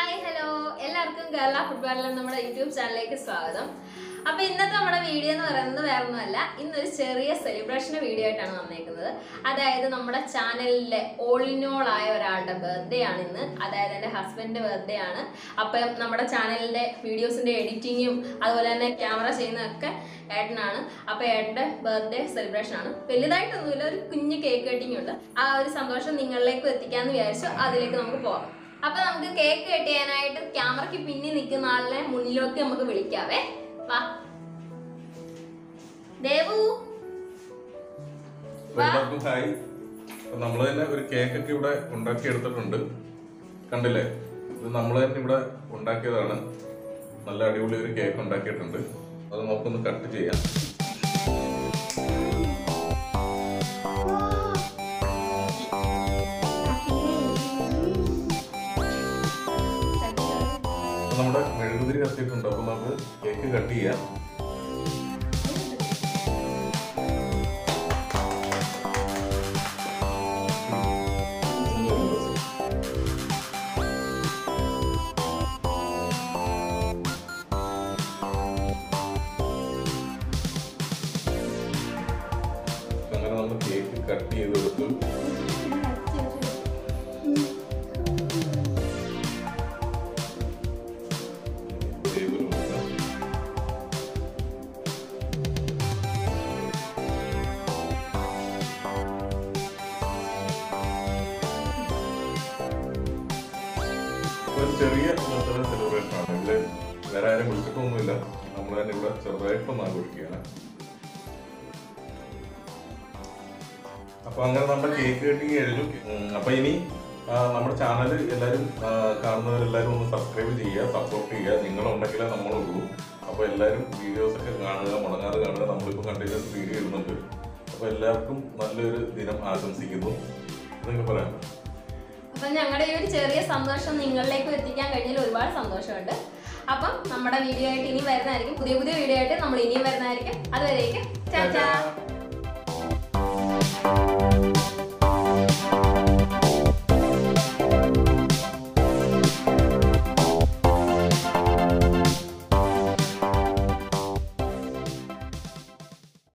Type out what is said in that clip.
hi hello എല്ലാവർക്കും കേരള ഫുട്ബോളിലെ നമ്മുടെ യൂട്യൂബ് ചാനലിലേക്ക് സ്വാഗതം അപ്പൊ ഇന്നത്തെ നമ്മുടെ വീഡിയോ എന്ന് പറയുന്നത് വേറെ ഒന്നുമല്ല ഇന്നൊരു ചെറിയ സെലിബ്രേഷൻ വീഡിയോ ആയിട്ടാണ് വന്നേക്കുന്നത് അതായത് നമ്മുടെ ചാനലിലെ ഓൾ ഇൻ ഓൾ ആയ ഒരാളുടെ ബർത്ത്ഡേ ആണ് ഇന്ന് അതായത് എൻ്റെ ഹസ്ബൻഡിന്റെ ബർത്ത്ഡേ ആണ് അപ്പം നമ്മുടെ ചാനലിന്റെ വീഡിയോസിന്റെ എഡിറ്റിങ്ങും അതുപോലെ തന്നെ ക്യാമറ ചെയ്യുന്നതൊക്കെ ഏട്ടനാണ് അപ്പൊ ഏട്ടന്റെ ബർത്ത്ഡേ സെലിബ്രേഷൻ ആണ് വലുതായിട്ടൊന്നുമില്ല ഒരു കുഞ്ഞു കേക്ക് കട്ടിങ് ഉണ്ട് ആ ഒരു സന്തോഷം നിങ്ങളിലേക്ക് എത്തിക്കാന്ന് വിചാരിച്ചു അതിലേക്ക് നമുക്ക് പോകാം അപ്പൊ നമുക്ക് കേക്ക് കട്ട് ചെയ്യാനായിട്ട് ക്യാമറയ്ക്ക് പിന്നിൽ നിൽക്കുന്ന ആളിനെ മുന്നിലേക്ക് നമുക്ക് വിളിക്കാവേ വാ ദേവു അപ്പൊ എല്ലാവർക്കും ഹായ് അപ്പൊ നമ്മള് തന്നെ ഒരു കേക്ക് ഒക്കെ ഇവിടെ ഉണ്ടാക്കി എടുത്തിട്ടുണ്ട് കണ്ടില്ലേ ഇത് നമ്മൾ തന്നെ ഇവിടെ ഉണ്ടാക്കിയതാണ് നല്ല അടിപൊളി ഒരു കേക്ക് ഉണ്ടാക്കിയിട്ടുണ്ട് അത് നമുക്കൊന്ന് കട്ട് ചെയ്യാം അപ്പൊ നമ്മുടെ മെഴുകുതിരി കത്തിയിട്ടുണ്ട് അപ്പൊ നമുക്ക് കേക്ക് കട്ട് ചെയ്യാം അങ്ങനെ നമ്മൾ കേക്ക് കട്ട് ചെയ്ത് കൊടുത്തു ടേബിൾ കൊടുക്കാം ഒരു ചെറിയ ബർത്ത്ഡേ സെലിബ്രേഷൻ ആണ് ഇവിടെ വേറെ ആരും വിളിച്ചിട്ടൊന്നുമില്ല നമ്മൾ തന്നെ ഇവിടെ ചെറുതായിട്ടൊന്ന് ആഘോഷിക്കുകയാണ് അപ്പൊ അങ്ങനെ നമ്മുടെ കേക്ക് കട്ടിങ് കഴിഞ്ഞു ഉം, അപ്പൊ ഇനി ആ, നമ്മുടെ ചാനൽ എല്ലാവരും ആ, കാണുന്നവരെല്ലാവരും ഒന്ന് സബ്സ്ക്രൈബ് ചെയ്യുക സപ്പോർട്ട് ചെയ്യുക നിങ്ങളുണ്ടെങ്കിലേ നമ്മളുള്ളൂ അപ്പൊ എല്ലാവരും വീഡിയോസ് ഒക്കെ കാണുക മുടങ്ങാതെ കാണുക നമ്മളിപ്പോൾ കണ്ടിന്യൂസ് വീഡിയോ ഇടുന്നുണ്ട് അപ്പൊ എല്ലാവർക്കും നല്ലൊരു ദിനം ആശംസിക്കുന്നു എന്നൊക്കെ പറയാം അപ്പൊ ഞങ്ങളുടെ ഈ ഒരു ചെറിയ സന്തോഷം നിങ്ങളിലേക്ക് എത്തിക്കാൻ കഴിഞ്ഞതിൽ ഒരുപാട് സന്തോഷമുണ്ട് അപ്പം നമ്മുടെ വീഡിയോ ആയിട്ട് ഇനി വരുന്നതായിരിക്കും പുതിയ പുതിയ വീഡിയോ ആയിട്ട് നമ്മൾ ഇനിയും വരുന്നതായിരിക്കും അതുവരേക്കും ചാച്ചാ